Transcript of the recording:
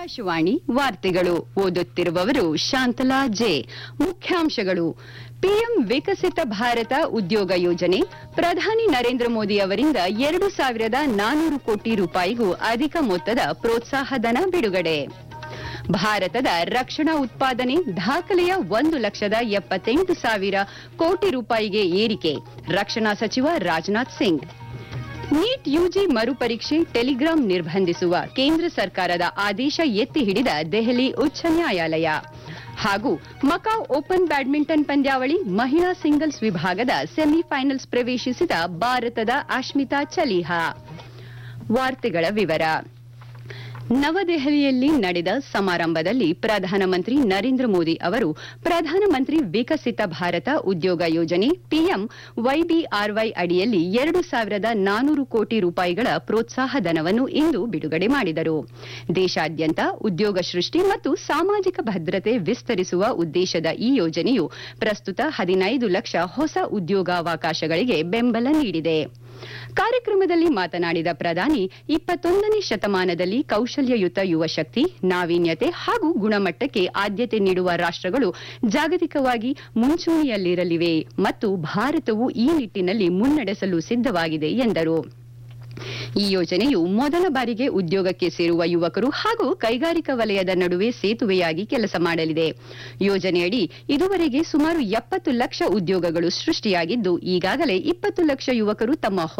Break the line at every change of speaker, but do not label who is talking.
ಆಕಾಶವಾಣಿ ವಾರ್ತೆಗಳು ಓದುತ್ತಿರುವವರು ಶಾಂತಲಾ ಜೆ ಮುಖ್ಯಾಂಶಗಳು ಪಿಎಂ ವಿಕಸಿತ ಭಾರತ ಉದ್ಯೋಗ ಯೋಜನೆ ಪ್ರಧಾನಿ ನರೇಂದ್ರ ಮೋದಿ ಅವರಿಂದ ಎರಡು ಸಾವಿರದ ನಾನೂರು ಕೋಟಿ ರೂಪಾಯಿಗೂ ಅಧಿಕ ಮೊತ್ತದ ಪ್ರೋತ್ಸಾಹಧನ ಬಿಡುಗಡೆ ಭಾರತದ ರಕ್ಷಣಾ ಉತ್ಪಾದನೆ ದಾಖಲೆಯ ಒಂದು ಲಕ್ಷದ ಎಪ್ಪತ್ತೆಂಟು ಸಾವಿರ ಕೋಟಿ ರೂಪಾಯಿಗೆ ಏರಿಕೆ ರಕ್ಷಣಾ ಸಚಿವ ರಾಜನಾಥ್ ಸಿಂಗ್ ನೀಟ್ ಯುಜಿ ಮರುಪರೀಕ್ಷೆ ಟೆಲಿಗ್ರಾಂ ನಿರ್ಬಂಧಿಸುವ ಕೇಂದ್ರ ಸರ್ಕಾರದ ಆದೇಶ ಎತ್ತಿ ಹಿಡಿದ ದೆಹಲಿ ಉಚ್ಚ ನ್ಯಾಯಾಲಯ ಹಾಗೂ ಮಕಾವ್ ಓಪನ್ ಬ್ಯಾಡ್ಮಿಂಟನ್ ಪಂದ್ಯಾವಳಿ ಮಹಿಳಾ ಸಿಂಗಲ್ಸ್ ವಿಭಾಗದ ಸೆಮಿಫೈನಲ್ಸ್ ಪ್ರವೇಶಿಸಿದ ಭಾರತದ ಅಶ್ಮಿತಾ ಚಲಿಹಾ ವಾರ್ತೆಗಳ ವಿವರ ನವದೆಹಲಿಯಲ್ಲಿ ನಡೆದ ಸಮಾರಂಭದಲ್ಲಿ ಪ್ರಧಾನಮಂತ್ರಿ ನರೇಂದ್ರ ಮೋದಿ ಅವರು ಪ್ರಧಾನಮಂತ್ರಿ ವಿಕಸಿತ ಭಾರತ ಉದ್ಯೋಗ ಯೋಜನೆ ಪಿಎಂ ವೈಬಿಆರ್ವೈ ಅಡಿಯಲ್ಲಿ ಎರಡು ಸಾವಿರದ ನಾನೂರು ಕೋಟಿ ರೂಪಾಯಿಗಳ ಪ್ರೋತ್ಸಾಹಧನವನ್ನು ಇಂದು ಬಿಡುಗಡೆ ಮಾಡಿದರು ದೇಶಾದ್ಯಂತ ಉದ್ಯೋಗ ಸೃಷ್ಟಿ ಮತ್ತು ಸಾಮಾಜಿಕ ಭದ್ರತೆ ವಿಸ್ತರಿಸುವ ಉದ್ದೇಶದ ಈ ಯೋಜನೆಯು ಪ್ರಸ್ತುತ ಹದಿನೈದು ಲಕ್ಷ ಹೊಸ ಉದ್ಯೋಗಾವಕಾಶಗಳಿಗೆ ಬೆಂಬಲ ನೀಡಿದೆ ಕಾರ್ಯಕ್ರಮದಲ್ಲಿ ಮಾತನಾಡಿದ ಪ್ರಧಾನಿ ಇಪ್ಪತ್ತೊಂದನೇ ಶತಮಾನದಲ್ಲಿ ಕೌಶಲ್ಯಯುತ ಯುವ ಶಕ್ತಿ ನಾವೀನ್ಯತೆ ಹಾಗೂ ಗುಣಮಟ್ಟಕ್ಕೆ ಆದ್ಯತೆ ನೀಡುವ ರಾಷ್ಟಗಳು ಜಾಗತಿಕವಾಗಿ ಮುಂಚೂಣಿಯಲ್ಲಿರಲಿವೆ ಮತ್ತು ಭಾರತವು ಈ ನಿಟ್ಟಿನಲ್ಲಿ ಮುನ್ನಡೆಸಲು ಸಿದ್ದವಾಗಿದೆ ಎಂದರು ಈ ಯೋಜನೆಯು ಮೊದಲ ಬಾರಿಗೆ ಉದ್ಯೋಗಕ್ಕೆ ಸೇರುವ ಯುವಕರು ಹಾಗೂ ಕೈಗಾರಿಕಾ ವಲಯದ ನಡುವೆ ಸೇತುವೆಯಾಗಿ ಕೆಲಸ ಮಾಡಲಿದೆ ಯೋಜನೆಯಡಿ ಇದುವರೆಗೆ ಸುಮಾರು ಎಪ್ಪತ್ತು ಲಕ್ಷ ಉದ್ಯೋಗಗಳು ಸೃಷ್ಟಿಯಾಗಿದ್ದು ಈಗಾಗಲೇ ಇಪ್ಪತ್ತು ಲಕ್ಷ ಯುವಕರು ತಮ್ಮ